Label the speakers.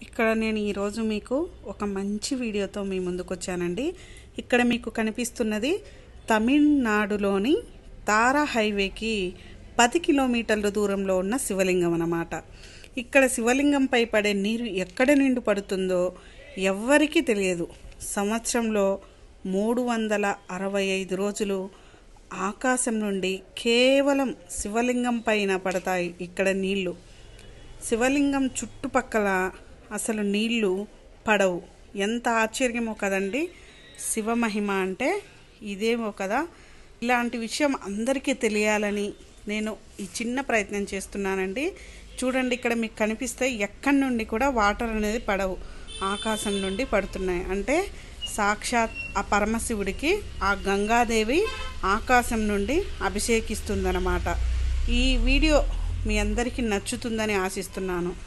Speaker 1: ఇక్కడ నేను ఈరోజు మీకు ఒక మంచి వీడియోతో మీ ముందుకు వచ్చానండి ఇక్కడ మీకు కనిపిస్తున్నది తమిళనాడులోని తారా హైవేకి పది కిలోమీటర్ల దూరంలో ఉన్న శివలింగం అన్నమాట ఇక్కడ శివలింగంపై పడే నీరు ఎక్కడ నుండి పడుతుందో ఎవ్వరికీ తెలియదు సంవత్సరంలో మూడు వందల అరవై ఐదు రోజులు ఆకాశం నుండి కేవలం శివలింగం పైన పడతాయి ఇక్కడ నీళ్లు శివలింగం చుట్టుపక్కల అసలు నీళ్లు పడవు ఎంత ఆశ్చర్యమో కదండి శివమహిమ అంటే ఇదేమో కదా ఇలాంటి విషయం అందరికీ తెలియాలని నేను ఈ చిన్న ప్రయత్నం చేస్తున్నానండి చూడండి ఇక్కడ మీకు కనిపిస్తే ఎక్కడి నుండి కూడా వాటర్ అనేది పడవు ఆకాశం నుండి పడుతున్నాయి అంటే సాక్షాత్ ఆ పరమశివుడికి ఆ గంగాదేవి ఆకాశం నుండి అభిషేకిస్తుందన్నమాట ఈ వీడియో మీ అందరికీ నచ్చుతుందని ఆశిస్తున్నాను